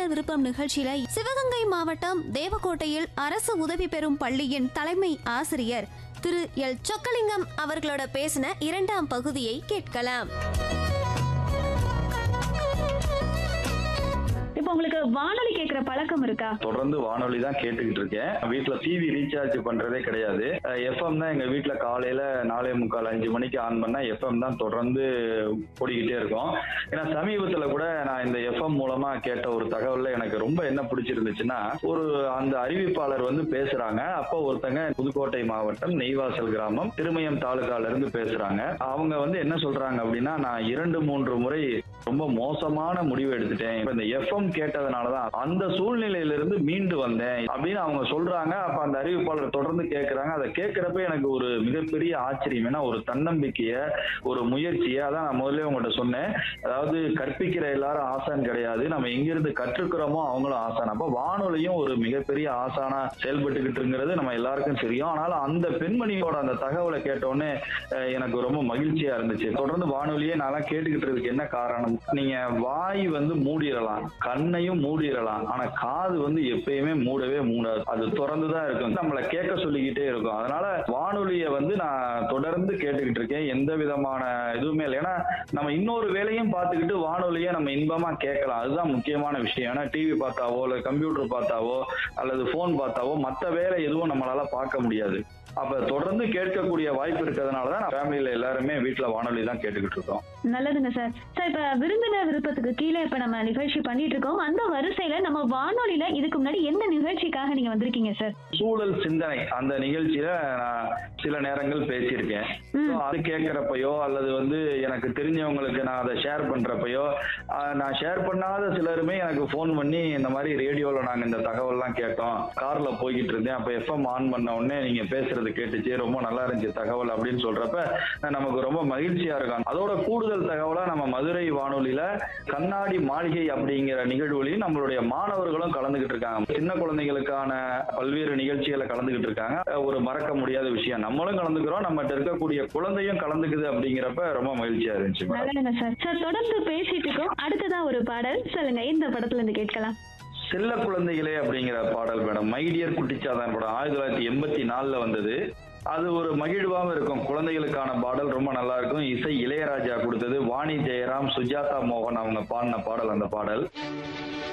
விருப்பம் நிகழ்ச்சியில சிவகங்கை மாவட்டம் தேவக்கோட்டையில் அரசு உதவி பெறும் பள்ளியின் தலைமை ஆசிரியர் திரு எல் சொக்கலிங்கம் அவர்களோட பேசின இரண்டாம் பகுதியை கேட்கலாம் இப்போ உங்களுக்கு வானொலி கேட்கிற பழக்கம் இருக்கா தொடர்ந்து வானொலி தான் கேட்டுக்கிட்டு இருக்கேன் வீட்ல டிவி ரீசார்ஜ் பண்றதே கிடையாது எஃப்எம் தான் எங்க வீட்ல காலையில நாலே முக்கால் அஞ்சு மணிக்கு ஆன் பண்ணா எஃப்எம் தான் தொடர்ந்து ஓடிக்கிட்டே இருக்கும் ஏன்னா சமீபத்துல கூட நான் இந்த எஃப்எம் மூலமா கேட்ட ஒரு தகவல்ல எனக்கு ரொம்ப என்ன பிடிச்சிருந்துச்சுன்னா ஒரு அந்த அறிவிப்பாளர் வந்து பேசுறாங்க அப்போ ஒருத்தங்க புதுக்கோட்டை மாவட்டம் நெய்வாசல் கிராமம் திருமயம் தாலுகால இருந்து பேசுறாங்க அவங்க வந்து என்ன சொல்றாங்க அப்படின்னா நான் இரண்டு மூன்று முறை ரொம்ப மோசமான முடிவு எடுத்துட்டேன் இப்ப இந்த எஃப்எம் கேட்டதுனாலதான் அந்த சூழ்நிலையிலிருந்து மீண்டு வந்தேன் அப்படின்னு அவங்க சொல்றாங்க அப்ப அந்த அறிவிப்பாளர் தொடர்ந்து கேட்கறாங்க அதை கேட்கிறப்ப எனக்கு ஒரு மிகப்பெரிய ஆச்சரியம் ஏன்னா ஒரு தன்னம்பிக்கைய ஒரு முயற்சியை அதான் நான் முதல்ல உங்கள்கிட்ட சொன்னேன் அதாவது கற்பிக்கிற எல்லாரும் ஆசான் கிடையாது நம்ம எங்கிருந்து கற்றுக்கிறோமோ அவங்களும் ஆசான் அப்ப வானொலியும் ஒரு மிகப்பெரிய ஆசானா செயல்பட்டுக்கிட்டுங்கிறது நம்ம எல்லாருக்கும் தெரியும் ஆனாலும் அந்த பெண்மணியோட அந்த தகவலை கேட்டோடனே அஹ், எனக்கு ரொம்ப மகிழ்ச்சியா இருந்துச்சு தொடர்ந்து வானொலியே நான் கேட்டுக்கிட்டு இருக்கிறதுக்கு என்ன காரணம் நீங்க வாய் வந்து மூடிடலாம் கண்ணையும் மூடிடலாம் ஆனா காது வந்து எப்பயுமே மூடவே மூடாது அது திறந்து தான் இருக்கும் நம்மளை கேட்க சொல்லிக்கிட்டே இருக்கும் அதனால வானொலியை வந்து நான் தொடர்ந்து கேட்டுக்கிட்டு இருக்கேன் எந்த விதமான இதுவுமே இல்லை ஏன்னா நம்ம இன்னொரு வேலையும் பார்த்துக்கிட்டு வானொலியை நம்ம இன்பமா கேட்கலாம் அதுதான் முக்கியமான விஷயம் ஏன்னா டிவி பார்த்தாவோ இல்லை கம்ப்யூட்டர் பார்த்தாவோ அல்லது ஃபோன் பார்த்தாவோ மற்ற வேலை எதுவும் நம்மளால பார்க்க முடியாது அப்ப தொடர்ந்து கேட்கக்கூடிய வாய்ப்பு இருக்கிறதுனால தான் ஃபேமிலியில எல்லாருமே வீட்டுல வானொலி தான் கேட்டுக்கிட்டு இருக்கோம் நல்லதுங்க சார் சார் இப்ப விருந்தினர் விருப்பத்துக்கு கீழே இப்ப நம்ம நிகழ்ச்சி பண்ணிட்டு இருக்கோம் அந்த வரிசையில நம்ம வானொலியில இதுக்கு முன்னாடி எந்த நிகழ்ச்சிக்காக நீங்க வந்திருக்கீங்க சார் சூழல் சிந்தனை அந்த நிகழ்ச்சியில நான் சில நேரங்கள் பேசியிருக்கேன் ம். So, அது கேட்கிறப்பயோ அல்லது வந்து எனக்கு தெரிஞ்சவங்களுக்கு நான் அதை ஷேர் பண்றப்பயோ ஆஹ், நான் ஷேர் பண்ணாத சிலருமே எனக்கு ஃபோன் பண்ணி இந்த மாதிரி ரேடியோல நாங்க இந்த தகவல்லாம் கேட்டோம் கார்ல போய்கிட்டு இருந்தேன் அப்ப எஃப்எம் ஆன் பண்ண உடனே நீங்க பேசுறது கேட்டுச்சு ரொம்ப நல்லா இருந்துச்சு தகவல் அப்படின்னு சொல்றப்ப நமக்கு ரொம்ப மகிழ்ச்சியா இருக்கும் அதோட கூடுதல் தகவலா நம்ம மதுரை வானொலியில கண்ணாடி மாளிகை அப்படிங்கிற நிகழ்வுலையும் நம்மளுடைய மாணவர்களும் கலந்துகிட்டு இருக்காங்க சின்ன குழந்தைகளுக்கான பல்வேறு நிகழ்ச்சிகளை கலந்துகிட்டு இருக்காங்க ஒரு மறக்க முடியாத விஷயம் நம்மளும் கலந்துக்கிறோம் நம்மகிட்ட இருக்கக்கூடிய குழந்தையும் கலந்துக்குது அப்படிங்கிறப்ப ரொம்ப மகிழ்ச்சியா இருந்துச்சு மேடம் நல்லதுங்க சார் சார் தொடர்ந்து பேசிட்டு இருக்கோம் அடுத்ததா ஒரு பாடல் சொல்லுங்க இந்த படத்துல இருந்து கேட்கலாம் செல்ல குழந்தைகளே அப்படிங்கிற பாடல் மேடம் மைடியர் குட்டிச்சாதான் படம் ஆயிரத்தி தொள்ளாயிரத்தி எண்பத்தி நாலுல வந்தது அது ஒரு மகிழ்வாகவும் இருக்கும் குழந்தைகளுக்கான பாடல் ரொம்ப நல்லா இருக்கும் இசை இளையராஜா கொடுத்தது வாணி ஜெயராம் சுஜாதா மோகன் அவங்க பாடின பாடல் அந்த பாடல்